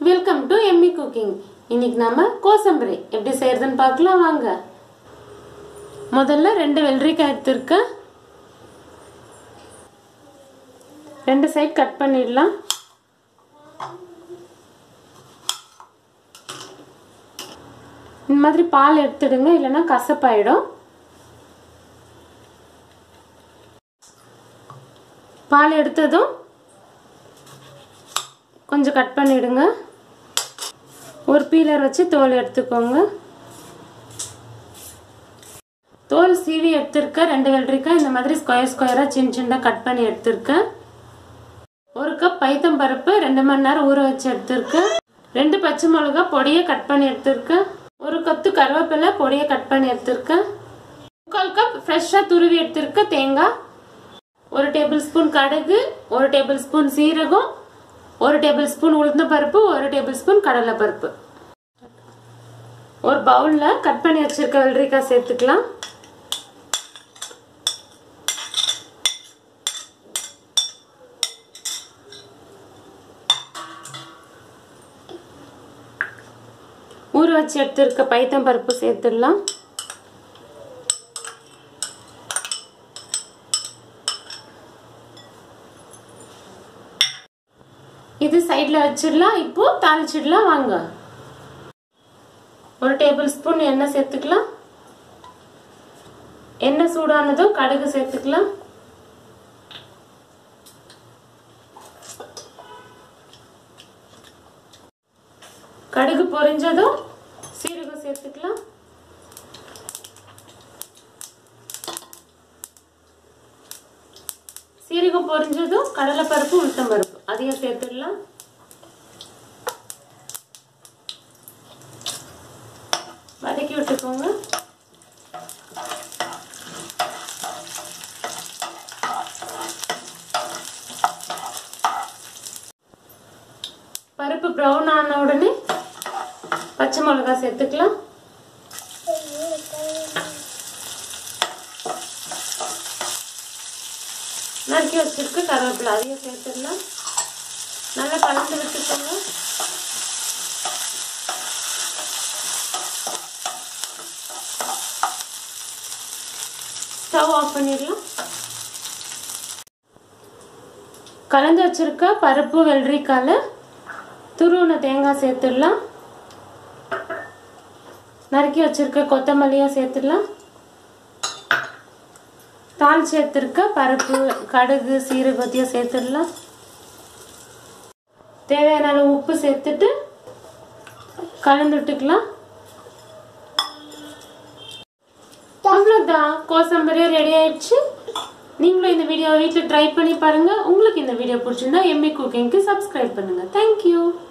welcome to Emmy cooking இன்னைக்கு நம்ம கோசம்பரி எப்படி செய்யறதுன்னு பார்க்கலாம் வாங்க முதல்ல ரெண்டு வெள்ளரிக்காய் எடுத்துருக்கேன் ரெண்டு சைட் கட் பண்ணிடலாம் இந்த மாதிரி பால் எடுத்துடுங்க இல்லைன்னா கசப்பாயிடும் பால் எடுத்ததும் கொஞ்சம் கட் பண்ணிவிடுங்க ஒரு பீலர் வச்சு தோல் எடுத்துக்கோங்க தோல் சீவி எடுத்திருக்க ரெண்டு வெள்ளரிக்காய் இந்த மாதிரி ஸ்கொயர் ஸ்கொயராக சின்ன சின்னதாக கட் பண்ணி எடுத்திருக்கேன் ஒரு கப் பைத்தம் பருப்பு ரெண்டு மணி நேரம் ஊற வச்சு எடுத்திருக்கேன் ரெண்டு பச்சை மிளகா பொடியை கட் பண்ணி எடுத்திருக்கேன் ஒரு கத்து கருவேப்பிலை பொடியை கட் பண்ணி எடுத்திருக்கேன் முக்கால் கப் ஃப்ரெஷ்ஷாக துருவி எடுத்திருக்க தேங்காய் ஒரு டேபிள் ஸ்பூன் கடுகு ஒரு டேபிள் ஸ்பூன் சீரகம் ஒரு டேபிள் ஸ்பூன் உளுந்த பருப்பு ஒரு டேபிள் ஸ்பூன் கடலை பருப்பு ஒரு பவுலில் கட் பண்ணி வச்சிருக்க வெள்ளரிக்காய் சேர்த்துக்கலாம் ஊற வச்சு எடுத்துருக்க பைத்தம் பருப்பு சேர்த்துடலாம் இது சைடில் வச்சிடலாம் இப்போ தாளிச்சிடலாம் வாங்க ஒரு டேபிள் ஸ்பூன் எண்ணெய் சேர்த்துக்கலாம் எண்ணெய் சூடானதும் கடுகு சேர்த்துக்கலாம் கடுகு பொரிஞ்சதும் சீரகம் சேர்த்துக்கலாம் சீரகம் பொரிஞ்சதும் கடலைப்பருப்பு உளுத்தம் பருப்பு அதையும் சேர்த்துடலாம் வதக்கி விட்டுக்கோங்க பருப்பு ப்ரௌன் ஆன உடனே பச்சை மிளகா சேர்த்துக்கலாம் நறுக்கி வச்சிருக்கு கருவேப்பிலை அதையும் சேர்த்துடலாம் நல்லா கலந்து விட்டுக்கோங்க ஸ்டவ் ஆஃப் பண்ணிடலாம் கலந்து வச்சிருக்க பருப்பு வெள்ளரிக்கால துருவின தேங்காய் சேர்த்துடலாம் நறுக்கி வச்சிருக்க கொத்தமல்லியும் சேர்த்துடலாம் தாள் சேர்த்துருக்க பருப்பு கடுகு சீரகத்தையும் சேர்த்துடலாம் தேவையான அளவு உப்பு சேர்த்துட்டு கலந்து விட்டுக்கலாம் அவ்வளோதான் கோசம்பரியும் ரெடி ஆயிடுச்சு நீங்களும் இந்த வீடியோவை வீட்டில் ட்ரை பண்ணி பாருங்க உங்களுக்கு இந்த வீடியோ பிடிச்சிருந்தா எம்மி குக்கிங்க்கு சப்ஸ்கிரைப் பண்ணுங்க தேங்க்யூ